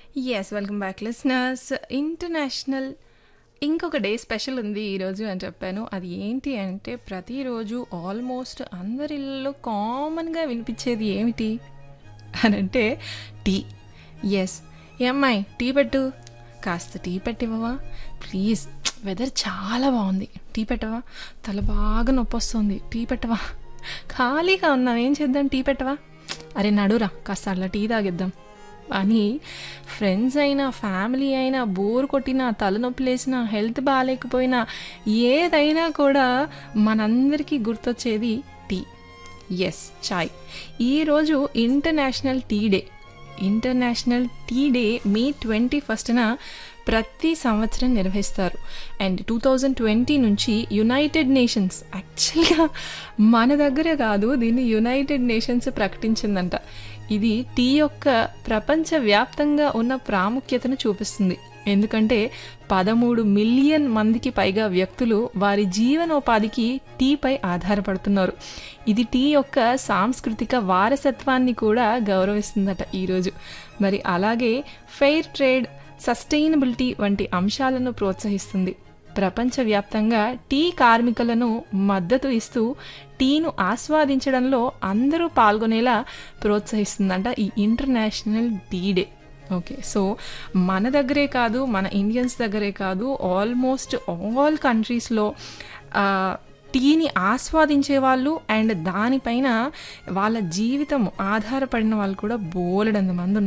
yes welcome back listeners international ఇంకొక day special ఉంది ఈరోజు అని చెప్పాను అది ఏంటి అంటే ప్రతిరోజు ఆల్మోస్ట్ అందరిలో కామన్గా వినిపించేది ఏమిటి అని అంటే టీ ఎస్ ఏమ్మాయి టీ పెట్టు కాస్త టీ పెట్టివ్వవా ప్లీజ్ వెదర్ చాలా బాగుంది టీ పెట్టవా తల బాగా నొప్పి వస్తుంది టీ పెట్టవా ఖాళీగా ఉన్నాం ఏం చేద్దాం టీ పెట్టవా అరే నడురా కాస్త అట్లా టీ తాగిద్దాం అని ఫ్రెండ్స్ అయినా ఫ్యామిలీ అయినా బోర్ కొట్టినా తలనొప్పి లేసినా హెల్త్ బాగాలేకపోయినా ఏదైనా కూడా మనందరికీ గుర్తొచ్చేది టీ ఎస్ చాయ్ ఈరోజు international tea day international tea day May twenty ఫస్ట్న ప్రతి సంవత్సరం నిర్వహిస్తారు అండ్ టూ థౌజండ్ ట్వంటీ నుంచి యునైటెడ్ నేషన్స్ యాక్చువల్గా మన దగ్గర కాదు దీన్ని యునైటెడ్ నేషన్స్ ప్రకటించిందంట ఇది టీ యొక్క ప్రపంచవ్యాప్తంగా ఉన్న ప్రాముఖ్యతను చూపిస్తుంది ఎందుకంటే పదమూడు మిలియన్ మందికి పైగా వ్యక్తులు వారి జీవనోపాధికి టీపై ఆధారపడుతున్నారు ఇది టీ యొక్క సాంస్కృతిక వారసత్వాన్ని కూడా గౌరవిస్తుందట ఈరోజు మరి అలాగే ఫెయిర్ ట్రేడ్ సస్టైనబిలిటీ వంటి అంశాలను ప్రోత్సహిస్తుంది ప్రపంచవ్యాప్తంగా టీ కార్మికులను మద్దతు ఇస్తూ టీను ఆస్వాదించడంలో అందరూ పాల్గొనేలా ప్రోత్సహిస్తుందంట ఈ international tea day okay so మన దగ్గరే కాదు మన ఇండియన్స్ దగ్గరే కాదు ఆల్మోస్ట్ ఆల్ కంట్రీస్లో టీని ఆస్వాదించే వాళ్ళు అండ్ దానిపైన వాళ్ళ జీవితం ఆధారపడిన వాళ్ళు కూడా బోలెడంత మంది ఉన్నారు